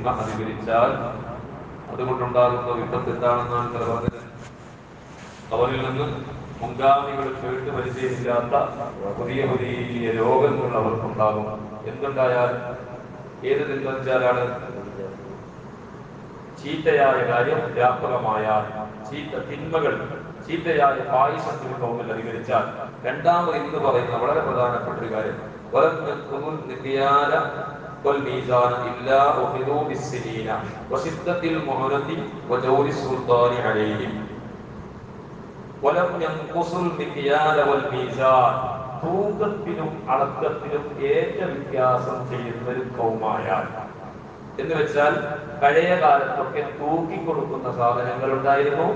തിന്മ അധികരിച്ചാൽ അതുകൊണ്ടുണ്ടാകുന്ന വിപത്ത് എന്താണെന്നാണ് ചില പറഞ്ഞത് അവരിൽ നിന്ന് മുൻഗാമികൾ കേട്ട് പരിചയമില്ലാത്ത പുതിയ പുതിയ രോഗങ്ങൾ അവർക്കുണ്ടാകും എന്തുണ്ടായാൽ ഏത് തിന്മ വെച്ചാലാണ് ചീത്തയായ കാര്യം വ്യാപകമായാൽ ചീത്ത തിന്മകൾ ചീത്തയായ പായസത്തിൽ കൗമിൽ അധികരിച്ചാൽ രണ്ടാമത് ഇന്ന് പറയുന്ന വളരെ പ്രധാനപ്പെട്ട ഒരു കാര്യം വലം യക്കുമുൽ നിത്യാന والميزان إلا أخذوا بالسنين وشدة المهلة وجور السلطان عليهم ولم ينقصوا المكيال والميزان തൂക്കത്തിലും അളക്കത്തിലും ഏറ്റ വ്യത്യാസം ചെയ്യുന്ന ഒരു കൗമായാൽ എന്ന് വെച്ചാൽ പഴയ കാലത്തൊക്കെ തൂക്കി കൊടുക്കുന്ന സാധനങ്ങൾ ഉണ്ടായിരുന്നു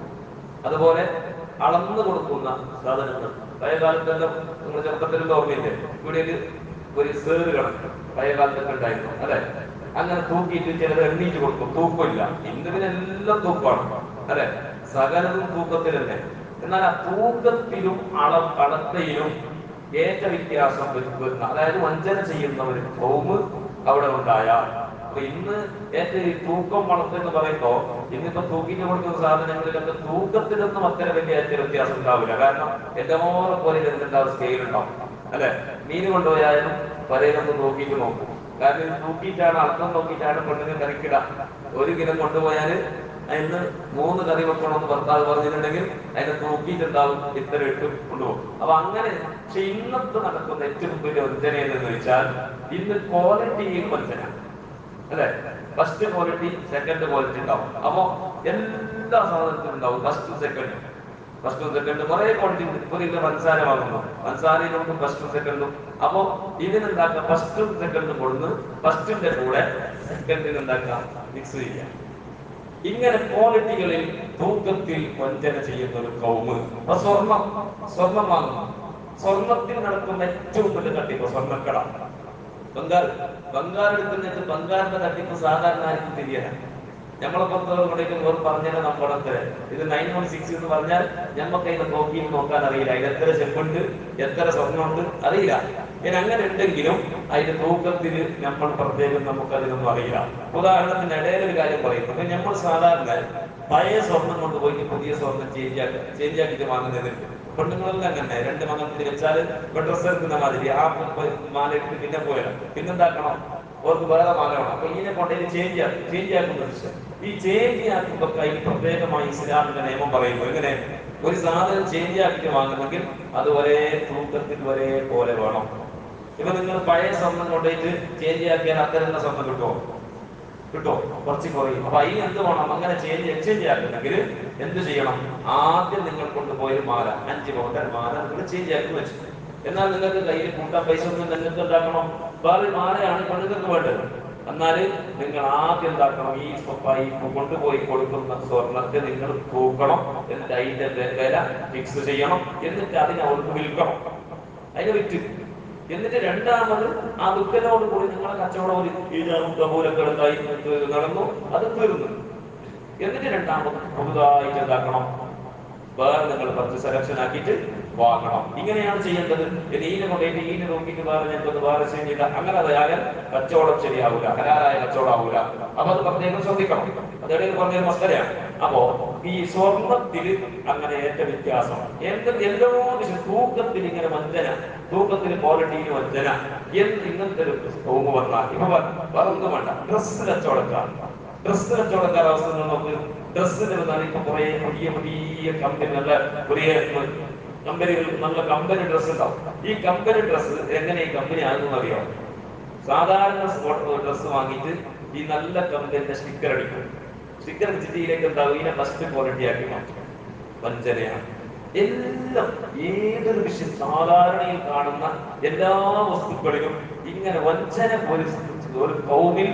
അതുപോലെ അളന്നു കൊടുക്കുന്ന സാധനങ്ങൾ പഴയ കാലത്തെല്ലാം നിങ്ങൾ ചെറുപ്പത്തിൽ ഓർമ്മയില്ലേ ഇവിടെ ഒരു ഒരു സേറ് കണക്ക് പഴയ കാലത്തൊക്കെ ഉണ്ടായിരുന്നു അല്ലെ അങ്ങനെ തൂക്കിയിട്ട് ചിലത് എണ്ണീറ്റ് കൊടുക്കും തൂക്കമില്ല ഇന്ന് പിന്നെ എല്ലാം തൂക്കമാണ് അല്ലെ സകലതും തൂക്കത്തിൽ തന്നെ എന്നാൽ ആ തൂക്കത്തിലും അള അളത്തയിലും ഏറ്റ വ്യത്യാസം വരുന്ന അതായത് വഞ്ചന ചെയ്യുന്ന ഒരു കൗമ് അവിടെ ഉണ്ടായാൽ അപ്പൊ ഇന്ന് ഏറ്റവും ഈ തൂക്കം വളർത്തെന്ന് പറയുമ്പോ ഇന്നിപ്പോ തൂക്കിട്ട് കൊടുക്കുന്ന സാധനങ്ങളിലൊക്കെ തൂക്കത്തിലൊന്നും അത്ര വലിയ ഏറ്റ വ്യത്യാസം ഉണ്ടാവില്ല കാരണം എന്റെ മോറെ പോലെ എന്തുണ്ടാവും സ്കെയിൽ ഉണ്ടാവും അല്ലെ മീൻ കൊണ്ടുപോയാലും പലയിലൊന്ന് നോക്കിയിട്ട് നോക്കും കാരണം ഇത് തൂക്കിയിട്ടാണ് അർത്ഥം നോക്കിയിട്ടാണ് പെണ്ണിന് കറിക്കിട ഒരു കിലോ കൊണ്ടുപോയാല് അതിന് മൂന്ന് കറി വെക്കണമെന്ന് ഭർത്താവ് പറഞ്ഞിട്ടുണ്ടെങ്കിൽ അതിനെ തൂക്കിയിട്ടുണ്ടാവും ഇത്ര ഇട്ട് കൊണ്ടുപോകും അപ്പൊ അങ്ങനെ പക്ഷെ ഇന്നത്തെ നടക്കുന്ന ഏറ്റവും വലിയ വഞ്ചന എന്ന് വെച്ചാൽ ഇന്ന് ക്വാളിറ്റിയിൽ വഞ്ചന അല്ലെ ഫസ്റ്റ് ക്വാളിറ്റി സെക്കൻഡ് ക്വാളിറ്റി ഉണ്ടാവും അപ്പോ എല്ലാ സാധനത്തിലും ഉണ്ടാവും ഫസ്റ്റ് സെക്കൻഡ് ഫസ്റ്റും സെക്കൻഡും കുറെ ക്വാളിറ്റി ഉണ്ട് ഇപ്പൊ നിങ്ങൾ പഞ്ചസാര വാങ്ങുന്നു പഞ്ചസാരയിലുണ്ട് ഫസ്റ്റും സെക്കൻഡും അപ്പോ ഇതിനെന്താക്കാം ഫസ്റ്റും സെക്കൻഡും കൊടുന്ന് ഫസ്റ്റിന്റെ കൂടെ സെക്കൻഡിന് എന്താക്കാം മിക്സ് ചെയ്യാം ഇങ്ങനെ ക്വാളിറ്റികളിൽ തൂക്കത്തിൽ വഞ്ചന ചെയ്യുന്ന ഒരു കൗമ് അപ്പൊ സ്വർണം സ്വർണം വാങ്ങുന്നു സ്വർണത്തിൽ നടക്കുന്ന ഏറ്റവും വലിയ തട്ടിപ്പ് സ്വർണ്ണക്കട ബംഗാൾ ബംഗാൾ എടുക്കുന്നിട്ട് ബംഗാളിന്റെ തട്ടിപ്പ് സാധാരണ ആർക്കും തിരിയലാണ് നമ്മളെ പുറത്തോടേക്ക് ഓർ പറഞ്ഞാൽ നമ്മളത്തെ ഇത് നയൻ വൺ സിക്സ് എന്ന് പറഞ്ഞാൽ ഞമ്മക്ക് അതിനെ നോക്കി നോക്കാൻ അറിയില്ല അതിൽ എത്ര ചെമ്പുണ്ട് എത്ര സ്വർണ്ണമുണ്ട് അറിയില്ല ഇനി അങ്ങനെ ഉണ്ടെങ്കിലും അതിന്റെ തൂക്കത്തിൽ നമ്മൾ പ്രത്യേകം നമുക്ക് അതിനൊന്നും അറിയില്ല ഉദാഹരണത്തിന് ഇടയിൽ ഒരു കാര്യം പറയുന്നു അപ്പൊ നമ്മൾ സാധാരണ പഴയ സ്വർണം കൊണ്ട് പോയിട്ട് പുതിയ സ്വർണം ചേഞ്ച് ആക്കി ചേഞ്ച് ആക്കിയിട്ട് വാങ്ങുന്നതുണ്ട് പെണ്ണുങ്ങളെല്ലാം അങ്ങനെ രണ്ട് മകത്തിന് വെച്ചാൽ ഡ്രസ് എടുക്കുന്ന മാതിരി ആ മാല ഇട്ട് പിന്നെ പോയാൽ പിന്നെന്താക്കണം ഓർക്ക് വേറെ മാല വേണം അപ്പൊ ഇതിനെ കൊണ്ടേ ചേഞ്ച് ആക്കി ചേഞ്ച് ആക്കുന്ന ഈ ചേഞ്ച് ആക്കുമ്പോ അതിന് പ്രത്യേകമായി ഇസ്ലാമിന്റെ നിയമം പറയുന്നു എങ്ങനെ ഒരു സാധനം ചേഞ്ച് ആക്കിയിട്ട് വാങ്ങുന്നെങ്കിൽ അത് ഒരേ തൂക്കത്തിൽ ഒരേ പോലെ വേണം ഇപ്പൊ നിങ്ങൾ പഴയ സ്വർണം കൊണ്ടുപോയിട്ട് ചേഞ്ച് ആക്കിയാൽ അത്തരം സ്വർണം കിട്ടുമോ കിട്ടോ കുറച്ച് കുറയും അപ്പൊ അതിന് എന്ത് വേണം അങ്ങനെ ചേഞ്ച് എക്സ്ചേഞ്ച് ആക്കുന്നെങ്കിൽ എന്ത് ചെയ്യണം ആദ്യം നിങ്ങൾ കൊണ്ടുപോയ മാല അഞ്ച് പൗണ്ടർ മാല നിങ്ങൾ ചേഞ്ച് ആക്കി വെച്ചു എന്നാൽ നിങ്ങൾക്ക് കയ്യിൽ കൂട്ടാൻ പൈസ ഒന്നും നിങ്ങൾക്ക് ഉണ്ടാക്കണം വേറെ മാലയാണ് പെണ്ണുങ്ങൾക്ക് വേണ്ടത് എന്നാൽ നിങ്ങൾ ആദ്യം എന്താക്കണം ഈ സ്വപ്പായി കൊണ്ടുപോയി കൊടുക്കുന്ന സ്വർണത്തെ നിങ്ങൾ തൂക്കണം എന്നിട്ട് അതിന്റെ വില ഫിക്സ് ചെയ്യണം എന്നിട്ട് അതിനെ അവർക്ക് വിൽക്കണം അതിനെ വിറ്റ് എന്നിട്ട് രണ്ടാമത് ആ ദുഃഖനോട് കൂടി നിങ്ങളെ കച്ചവടം ഒരു ഈജാവും കബൂലൊക്കെ എടുത്തായി നടന്നു അത് തീർന്നു എന്നിട്ട് രണ്ടാമത് പുതുതായിട്ട് എന്താക്കണം വേറെ നിങ്ങൾ കുറച്ച് സെലക്ഷൻ ആക്കിയിട്ട് വാങ്ങണം ഇങ്ങനെയാണ് ചെയ്യേണ്ടത് ഇനി ഈനെ കൊണ്ടുപോയിട്ട് ഈനെ നോക്കിയിട്ട് വേറെ ഞങ്ങൾക്ക് വേറെ ചെയ്യില്ല അങ്ങനെ അതായാൽ കച്ചവടം ശരിയാവൂല ഹലാലായ കച്ചവടം ആവൂല അപ്പൊ അത് പ്രത്യേകം ശ്രദ്ധിക്കണം അതിടയിൽ പറഞ്ഞൊരു മസ്തരയാണ് അപ്പോ ഈ സ്വർണത്തിൽ അങ്ങനെ ഏറ്റ വ്യത്യാസം എന്ത് എല്ലോ തൂക്കത്തിൽ ഇങ്ങനെ വഞ്ചന തൂക്കത്തിൽ ക്വാളിറ്റിയിൽ വഞ്ചന എന്ത് ഇങ്ങനത്തെ ഒരു തോമ് വന്നാൽ ഇപ്പൊ വേറൊന്നും വേണ്ട ഡ്രസ് കച്ചവടക്കാർ ഡ്രസ് കച്ചവടക്കാർ അവസ്ഥ നോക്ക് ഡ്രസ്സിന് വന്നാൽ ഇപ്പൊ കുറെ പുതിയ പുതിയ കമ്പനി നല്ല പുതിയ കമ്പനികൾ നല്ല കമ്പനി ഡ്രസ് ഉണ്ടാവും ഈ കമ്പനി ഡ്രസ് എങ്ങനെ ഈ കമ്പനി ആകുമെന്ന് അറിയാം സാധാരണ ഡ്രസ് വാങ്ങിയിട്ട് ഈ നല്ല കമ്പനിന്റെ സ്റ്റിക്കർ അടിക്കും സ്റ്റിക്കർ അടിച്ചിട്ട് ഇതിലേക്ക് എന്താവും ഇതിനെ ഫസ്റ്റ് ക്വാളിറ്റി ആക്കി മാറ്റും വഞ്ചനയാണ് എല്ലാം ഏതൊരു വിഷയം സാധാരണയിൽ കാണുന്ന എല്ലാ വസ്തുക്കളിലും ഇങ്ങനെ വഞ്ചന പോലെ ഒരു കൗമിൽ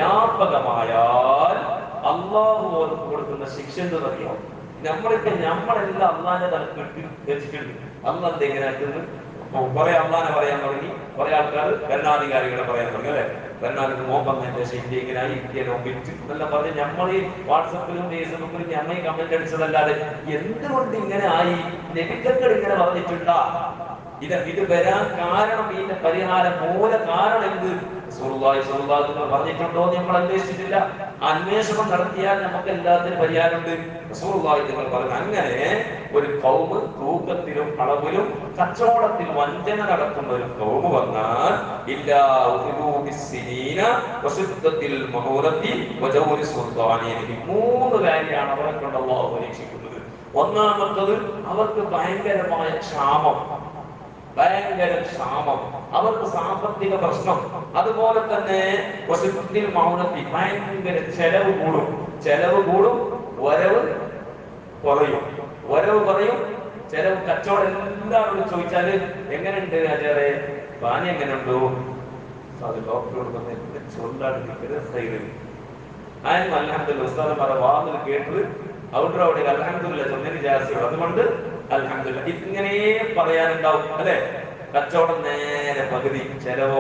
വ്യാപകമായാൽ അള്ളാഹു അവർക്ക് കൊടുക്കുന്ന ശിക്ഷ എന്തെന്നറിയാം നമ്മളിപ്പോ നമ്മളെല്ലാം അള്ളാന്റെ തലക്ക് ഇട്ട് വെച്ചിട്ടുണ്ട് അന്ന് എന്ത് എങ്ങനെ ആക്കുന്നത് കുറെ അള്ളാനെ പറയാൻ തുടങ്ങി കുറെ ആൾക്കാർ ഭരണാധികാരികളെ പറയാൻ തുടങ്ങി അല്ലെ ഭരണാധികാരി മോപ്പന്നെ ഇന്ത്യ ഇങ്ങനെ ആയി ഇന്ത്യനോ വിറ്റ് എന്നെല്ലാം പറഞ്ഞ് നമ്മൾ ഈ വാട്സപ്പിലും ഫേസ്ബുക്കിലും ഞമ്മ ഈ കമന്റ് അടിച്ചതല്ലാതെ എന്തുകൊണ്ട് ഇങ്ങനെ ആയി നെബിക്കക്കൾ ഇങ്ങനെ പറഞ്ഞിട്ടുണ്ടാ ഇത് ഇത് വരാൻ കാരണം ഇതിന്റെ പരിഹാരം മൂല കാരണം എന്ത് സുറുവായി സുറുവാദുകൾ പറഞ്ഞിട്ടുണ്ടോ എന്ന് നമ്മൾ അന്വേഷിച്ചിട്ടില്ല അന്വേഷണം നടത്തിയാൽ നമുക്ക് എല്ലാത്തിനും പരിഹാരമുണ്ട് സുറുവായി നിങ്ങൾ പറഞ്ഞു അങ്ങനെ ഒരു കൗമ് തൂക്കത്തിലും അളവിലും കച്ചവടത്തിൽ വഞ്ചന നടത്തുന്ന ഒരു കൗമ് വന്നാൽ ഇല്ലാ ഉഹുബിസ്സിനീന വസുദ്ധത്തിൽ മഹൂറത്തി വജൗരി സുൽത്താനിയനിൽ മൂന്ന് കാര്യമാണ് അവരെ കൊണ്ട് അള്ളാഹു പരീക്ഷിക്കുന്നത് ഒന്നാമത്തത് അവർക്ക് ഭയങ്കരമായ ക്ഷാമം ഭയങ്കര ക്ഷാമം അവർക്ക് സാമ്പത്തിക പ്രശ്നം അതുപോലെ തന്നെ വസുദ്ധത്തിൽ മൗനത്തി ഭയങ്കര ചെലവ് കൂടും ചെലവ് കൂടും വരവ് കുറയും വരവ് കുറയും ചെലവ് കച്ചവടം എല്ലാവരോടും ചോദിച്ചാല് എങ്ങനെയുണ്ട് അജയറെ പാനി എങ്ങനെയുണ്ടോ അത് ഡോക്ടറോട് പറഞ്ഞ ചൊല്ലാണ് നിൽക്കുന്നത് സൈഡ് ആയിരുന്നു അലഹമ്മദില്ല ഉസ്താദം പറ വാതിൽ കേട്ടത് അവിടെ അവിടെ അലഹമ്മദില്ല ചൊന്നതിന് ജാസ്തിയുള്ളൂ അതുകൊണ്ട് അലഹമ്മദില്ല ഇങ്ങനെ പറയാനുണ്ടാവും അല്ലെ കച്ചവടം നേരെ പകുതി ചെലവോ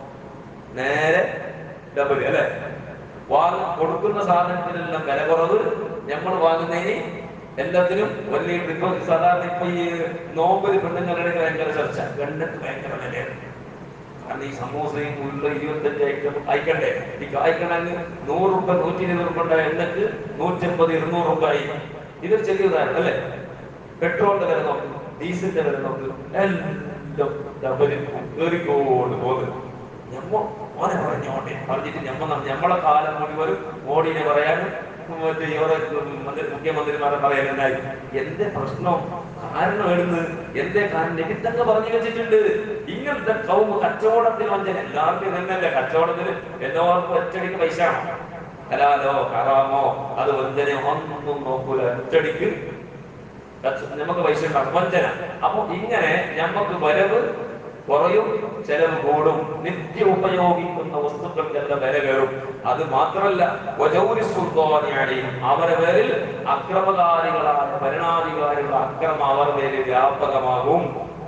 നേരെ ഡബിൾ അല്ലെ വാങ്ങ കൊടുക്കുന്ന സാധനത്തിനെല്ലാം വില കുറവ് നമ്മൾ വാങ്ങുന്നതിന് എല്ലാത്തിനും വലിയ ഇപ്പൊ സാധാരണ ഇപ്പൊ ഈ നോമ്പല് പെണ്ണുങ്ങളുടെ ഭയങ്കര ചർച്ച ഗണ്ണത്ത് ഭയങ്കര വിലയാണ് കാരണം ഈ സമൂസയും ഉള്ള ഇരുപത്തഞ്ച് ഐറ്റം അയക്കണ്ടേ ഈ കായ്ക്കണമെങ്കിൽ നൂറ് രൂപ നൂറ്റി ഇരുപത് രൂപ ഉണ്ടായ എണ്ണക്ക് നൂറ്റമ്പത് ഇരുന്നൂറ് രൂപ ആയി ഇതൊരു ചെറിയ ഉദാഹരണം അല്ലേ പെട്രോളിന്റെ വില നോക്ക് ഡീസലിന്റെ വില നോക്ക് എല്ലാം ഡബലിൽ കയറിക്കോണ്ട് പോകുന്നു ഞമ്മ ഓനെ പറഞ്ഞോട്ടെ പറഞ്ഞിട്ട് ഞമ്മ ന- ഞമ്മളെ കാലം മുഴുവനും മോഡിനെ പറയാനും മറ്റേ ഇവരെ മന്ത്രി മുഖ്യമന്ത്രിമാരെ പറയാനുണ്ടായി എന്റെ പ്രശ്നം കാരണം എഴുന്ന് എന്തേ കാരണം നിമിത്തങ്ങ് പറഞ്ഞു വെച്ചിട്ടുണ്ട് ഇങ്ങനത്തെ കൗമ കച്ചവടത്തിൽ വഞ്ചന എല്ലാവർക്കും തന്നെയല്ലേ കച്ചവടത്തിന് എല്ലാവർക്കും ഒറ്റടിക്ക് പൈസ ആണോ ഹലാലോ ഹറാമോ അത് വഞ്ചനയോ ഒന്നും നോക്കൂല ഒറ്റടിക്ക് കച്ച- നമുക്ക് പൈസ ഉണ്ടാകും വഞ്ചന അപ്പൊ ഇങ്ങനെ നമുക്ക് വരവ് കുറയും ചെലവ് കൂടും നിത്യ ഉപയോഗിക്കുന്ന വസ്തുക്കൾക്കെല്ലാം വില കയറും അത് മാത്രമല്ല വജൗരി സുൽത്താനിയാണി അവരെ പേരിൽ അക്രമകാരികളായ ഭരണാധികാരികളുടെ അക്രമം അവരുടെ പേരിൽ വ്യാപകമാകും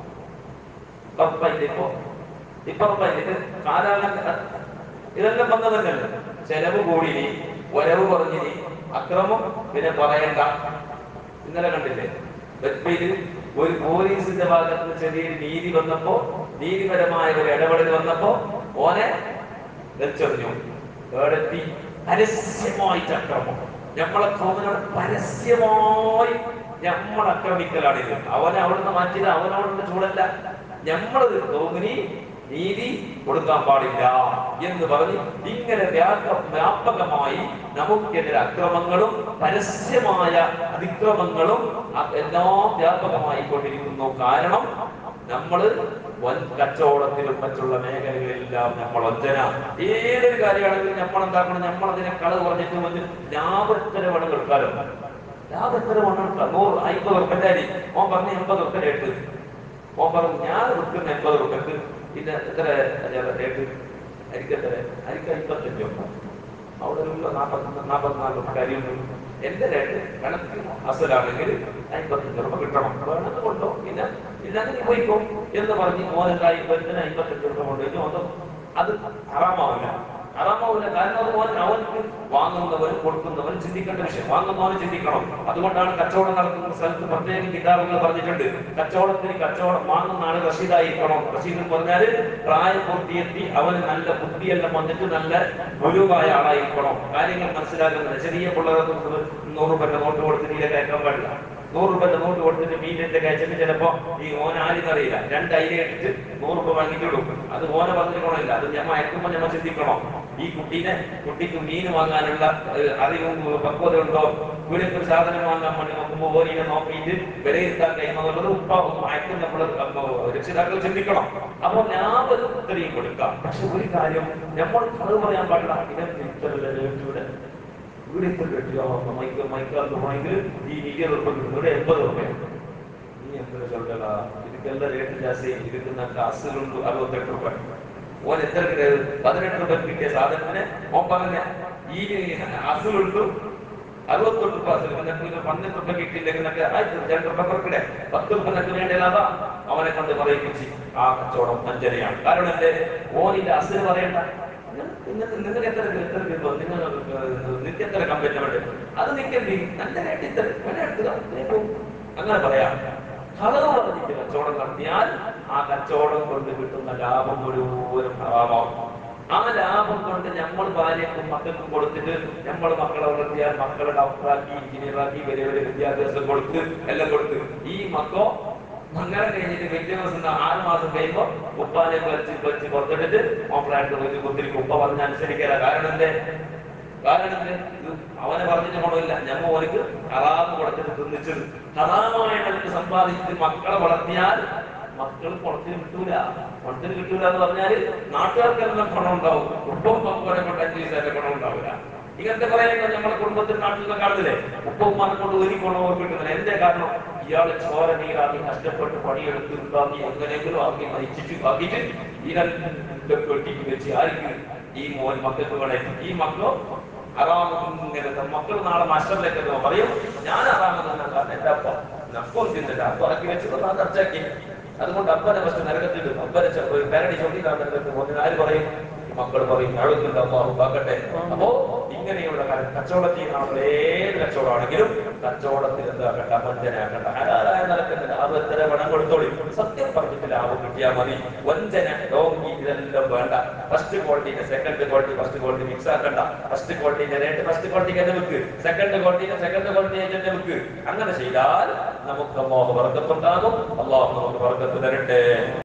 ഉറപ്പായില്ലേ ഇപ്പൊ ഇപ്പൊ ഉറപ്പായില്ലേ ഇത് കാലാകാല ഇതെല്ലാം വന്നത് തന്നെയല്ലേ ചെലവ് കൂടിനി വരവ് കുറഞ്ഞിനി അക്രമം പിന്നെ പറയണ്ട ഇന്നലെ കണ്ടില്ലേ വെബ്ബയിൽ ഒരു പോലീസിന്റെ ഭാഗത്ത് നിന്ന് ചെറിയൊരു നീതി വന്നപ്പോ നീതിപരമായ ഒരു ഇടപെടൽ വന്നപ്പോ ഓനെ വെച്ചെറിഞ്ഞു ഏടെത്തി പരസ്യമായിട്ട് അക്രമം നമ്മളെ കോമനോട് പരസ്യമായി നമ്മൾ ആക്രമിക്കലാണ് ഇത് അവനെ അവിടുന്ന് മാറ്റിയത് അവനോടുള്ള ചൂടല്ല നമ്മളത് കോമിനി നീതി കൊടുക്കാൻ പാടില്ല എന്ന് പറഞ്ഞ് ഇങ്ങനെ വ്യാപ- വ്യാപകമായി നമുക്കെതിരെ അക്രമങ്ങളും പരസ്യമായ അതിക്രമങ്ങളും അ- എല്ലാം വ്യാപകമായി കൊണ്ടിരിക്കുന്നു കാരണം നമ്മൾ വൻ കച്ചവടത്തിലും മറ്റുള്ള മേഖലകളിലെല്ലാം നമ്മൾ വഞ്ചന ഏതൊരു കാര്യമാണെങ്കിലും നമ്മൾ എന്താക്കണം നമ്മൾ അതിനെ കളവ് പറഞ്ഞിട്ട് വന്ന് ലാഭത്തിന് വേണം എടുക്കാലോ ലാഭത്തിന് വേണം എടുക്കാം നൂറ് അമ്പത് ഉറുപ്പൻ്റെ അരി ഓൻ പറഞ്ഞ് എൺപത് ഉറുപ്പ റേറ്റ് ഓൻ പറഞ്ഞു ഞാൻ വിൽക്കുന്ന എൺപത് ഉറുപ്പക്ക് പിന്നെ എത്ര റേറ്റ് അരിക്ക് എത്ര അരിക്ക് അമ്പത്തഞ്ച് ഉറുപ്പ അവിടെ ഒരു നാൽപ്പത്തി നാൽപ്പത്തിനാല് ഉറുപ്പ അരിയുണ്ട് എന്റെ റേറ്റ് കണക്ക് അസലാണെങ്കിൽ അമ്പത്തഞ്ച് ഉറുപ്പ കിട്ടണം വേണമെന്ന് കൊണ്ടോ പിന്നെ ഇല്ലെങ്കിൽ നീ പോയിക്കോ എന്ന് പറഞ്ഞ് മോനെന്തായി വരുന്നതിന് അമ്പത്തഞ്ച് ഉറുപ്പ കൊണ്ടുപോയി അത് അത് ഹറാമാവില്ല ഹറാമാവില്ല കാരണം അത് മോൻ അവർക്ക് വാങ്ങുന്നവൻ കൊടുക്കുന്നവൻ ചിന്തിക്കേണ്ട വിഷയം വാങ്ങുന്നവൻ ചിന്തിക്കണം അതുകൊണ്ടാണ് കച്ചവടം നടത്തുന്ന സ്ഥലത്ത് പ്രത്യേക കിതാബുകൾ പറഞ്ഞിട്ടുണ്ട് കച്ചവടത്തിന് കച്ചവടം വാങ്ങുന്ന ആള് റഷീദായിരിക്കണം റഷീദ് എന്ന് പറഞ്ഞാല് പ്രായപൂർത്തിയെത്തി അവന് നല്ല ബുദ്ധിയെല്ലാം വന്നിട്ട് നല്ല ഗുരുവായ ആളായിരിക്കണം കാര്യങ്ങൾ മനസ്സിലാക്കുന്നത് ചെറിയ പിള്ളേർക്ക് നൂറ് രൂപന്റെ നോട്ട് കൊടുത്തിട്ട് ഇതിലേക്ക് അയക്കാൻ പാടില്ല നൂറ് രൂപന്റെ നോട്ട് കൊടുത്തിട്ട് മീനിന്റെ കഴിച്ചിട്ട് ചിലപ്പോ ഈ ഓന ആരെന്നറിയില്ല രണ്ട് അയില ഇട്ടിട്ട് നൂറ് രൂപ വാങ്ങിക്കിടും അത് ഓന പറഞ്ഞിരിക്കണമില്ല അത് ഞമ്മ അയക്കുമ്പോ ഞമ്മ ചിന്തിക്കണം ഈ കുട്ടീനെ കുട്ടിക്ക് മീൻ വാങ്ങാനുള്ള ഏഹ്, അറിവും പക്വത ഉണ്ടോ വീടിന്റെ ഒരു സാധനം വാങ്ങാൻ വേണ്ടി നോക്കുമ്പോൾ ഓരിനെ നോക്കിയിട്ട് വിലയിരുത്താൻ കഴിയുമെന്നുള്ളത് ഉപ്പാവും അയക്കും നമ്മൾ രക്ഷിതാക്കൾ ചിന്തിക്കണം അപ്പൊ ലാഭം ഇത്രയും കൊടുക്കാം പക്ഷെ ഒരു കാര്യം നമ്മൾ അത് പറയാൻ പാടില്ല ഇതിനെ ഇത്ര ഇവിടെ ഇവിടെ ഇത്ര കിട്ടിയോ മൈക്ക് മൈക്കാർക്ക് പോണെങ്കിൽ ഈ ഇരുപത് ഉറുപ്പ കിട്ടും ഇവിടെ എൺപത് ഉറുപ്പയാണ് നീ എന്തൊരു ചൊല്ലടാ ഇതിക്കെല്ലാം റേറ്റ് ജാസ്തി ഇതിക്ക് നല്ല അസുലുണ്ട് അറുപത്തെട്ട് രൂപ ഓൻ എത്ര കിട്ടിയത് പതിനെട്ട് രൂപ കിട്ടിയ സാധനത്തിന് ഓൻ പറഞ്ഞ ഈ അസുലുണ്ട് അറുപത്തൊട്ട് രൂപ അസുൽ നിനക്ക് ഇത് പന്ത്രണ്ട് രൂപ കിട്ടിയില്ലെങ്കിൽ നിനക്ക് ആയിരത്തി രണ്ട് രൂപ കുറക്കണേ പത്ത് രൂപ നിനക്ക് വേണ്ടതാ അവനെ കൊണ്ട് പറയിപ്പിച്ച് ആ കച്ചവടം വഞ്ചനയാണ് കാരണം എന്റെ ഓനിന്റെ അസുല് പറയണ്ട നിങ്ങൾക്ക് നിങ്ങൾക്ക് എത്ര എത്ര കിട്ടുമോ നിങ്ങൾ നിങ്ങൾക്ക് എത്ര കമ്പനി വേണ്ടത് അത് നിൽക്കണ്ടി നല്ല റേറ്റ് ഇത്ര വില എടുക്കുക അങ്ങനെ പറയാം കളവ് പറഞ്ഞിട്ട് കച്ചവടം നടത്തിയാൽ ആ കച്ചവടം കൊണ്ട് കിട്ടുന്ന ലാഭം മുഴുവനും ഹറാമാവും ആ ലാഭം കൊണ്ട് നമ്മൾ ഭാര്യക്കും മക്കൾക്കും കൊടുത്തിട്ട് നമ്മൾ മക്കളെ വളർത്തിയാൽ മക്കളെ ഡോക്ടറാക്കി എഞ്ചിനീയറാക്കി വലിയ വലിയ വിദ്യാഭ്യാസം കൊടുത്ത് എല്ലാം കൊടുത്ത് ഈ മക്കോ അങ്ങനെ കഴിഞ്ഞിട്ട് വലിയ ദിവസം ആറ് മാസം കഴിയുമ്പോ ഉപ്പാനെ കളിച്ച് കളിച്ച് പുറത്തിട്ടിട്ട് ഓപ്പറായിട്ട് പോയിട്ട് കുത്തിരി ഉപ്പ പറഞ്ഞ് അനുസരിക്കാല കാരണം എന്തേ കാരണം എന്ത്? ഇത് അവനെ പറഞ്ഞിട്ട് ഗുണമില്ല ഞമ്മ ഓനക്ക് ഹറാമ് കൊടുത്തിട്ട് തിന്നിച്ചത് ഹറാമായിട്ട് സമ്പാദിച്ചിട്ട് മക്കളെ വളർത്തിയാൽ മക്കൾ കുളത്തിന് കിട്ടൂല കുളത്തിന് കിട്ടൂല എന്ന് പറഞ്ഞാല് നാട്ടുകാർക്കെല്ലാം ഗുണം ഉണ്ടാവും ഉപ്പും പമ്പനെ കൊണ്ട് അഞ്ച് പൈസയുടെ ഗുണം ഉണ്ടാവില്ല ഇങ്ങനത്തെ കുറെ നമ്മുടെ കുടുംബത്തിൽ നാട്ടിലൊക്കെ കാണുന്നില്ലേ ഉപ്പുമാനെ കൊണ്ട് ഒരു ഗുണവും കിട്ടുന്നില്ല എന്തേ കാരണം ഇയാള് ചോര നീരാക്കി കഷ്ടപ്പെട്ട് പണിയെടുത്ത് ഉണ്ടാക്കി എങ്ങനെയെങ്കിലും ആക്കി മരിച്ചിട്ട് ആക്കിയിട്ട് ഈ രണ്ട് കെട്ടിക്ക് വെച്ച് ആർക്ക് ഈ മോൻ മക്കൾക്ക് വേണേ ഈ മക്കളോ അറാമിങ്ങനെ മക്കൾ നാളെ മാസ്റ്ററിലേക്ക് എത്തുമ്പോ പറയും ഞാൻ അറാമെന്ന് കാരണം എന്റെ അപ്പ നപ്പം തിന്നില്ല അപ്പൊ ഇറക്കി വെച്ചത് ഞാൻ ചർച്ചയാക്കി അതുകൊണ്ട് അപ്പനെ ഫസ്റ്റ് നരകത്തിടും അപ്പനെ ചെ- ഒരു പേരടി ചൊല്ലി ഞാൻ നരകത്തിൽ പോകുന്നത് ആര് പറയും ഈ മക്കൾ പറയും അഴുക്കുണ്ട് അള്ളാഹു കാക്കട്ടെ അപ്പോ ഇങ്ങനെയുള്ള കാര്യം കച്ചവടത്തിൽ നമ്മൾ ഏത് കച്ചവടമാണെങ്കിലും കച്ചവടത്തിൽ എന്താക്കണ്ട വഞ്ചനയാക്കണ്ട ഹലാലായ നിലക്കുന്ന ലാഭം എത്ര പണം കൊടുത്തോളി സത്യം പറഞ്ഞിട്ട് ലാഭം കിട്ടിയാൽ മതി വഞ്ചന ഡോങ്കി ഇതെല്ലാം വേണ്ട ഫസ്റ്റ് ക്വാളിറ്റിന്റെ second quality first quality mix ആക്കണ്ട ഫസ്റ്റ് ക്വാളിറ്റിന്റെ റേറ്റ് ഫസ്റ്റ് ക്വാളിറ്റിക്ക് തന്നെ വെക്ക് സെക്കൻഡ് ക്വാളിറ്റിന്റെ സെക്കൻഡ് ക്വാളിറ്റി തന്നെ വെക്ക് അങ്ങനെ ചെയ്താൽ നമുക്ക് അള്ളാഹു വർഗത്തുണ്ടാകും അള്ളാഹു നമുക്ക് വർഗത്ത് തരട്ടെ